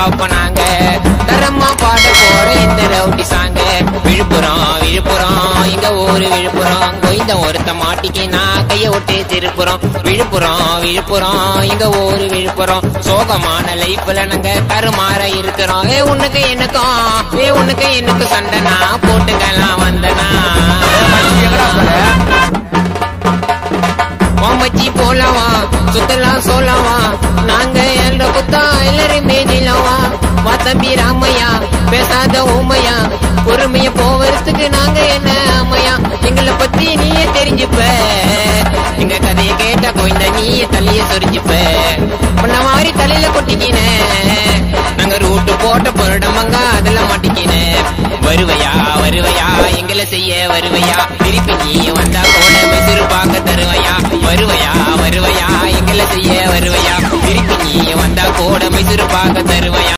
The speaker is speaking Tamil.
அப்ப நாங்க தரமா பாட போற இந்த ரவுடி சாங்க விழுப்புரம் விழுப்புரம் இங்க ஊரு விழுப்புரம் கொய்ந்த ஒருத்த மாட்டிக்கினா கைய விட்டு திருப்புறம் விழுப்புரம் விழுப்புரம் இங்க ஊரு விழுப்புரம் சோகமான லைஃப்ல நாங்க கருமாற இருக்கிறோம் ஏ உனக்கு எனக்கும் ஏ உனக்கு எனக்கு சண்டைனா போட்டுக்கலாம் வந்தனா மச்சி போலவா சுத்தலாம் சொல்லவா நாங்க என்ற குத்தா எல்லாரும் மேஜிலவா வா தம்பி ராமையா பேசாத ஊமையா பொறுமைய போவதுக்கு நாங்க என்ன அம்மையா எங்களை பத்தி நீயே தெரிஞ்சுப்ப எங்க கதையை கேட்ட கோய்ந்த நீயே தலைய சொரிஞ்சுப்ப உன்ன மாதிரி தலையில கொட்டிக்கின நாங்க ரூட்டு போட்ட பொருடமங்க அதுல மாட்டிக்கின வருவையா வருவையா எங்களை செய்ய வருவையா திருப்பி நீ வந்தா கூட மெசுறு பார்க்க தருவையா வருவையா வருவையா எங்களை செய்ய வருவையா திருப்பி நீ வந்தா கூட மைசூர் பார்க்க தருவையா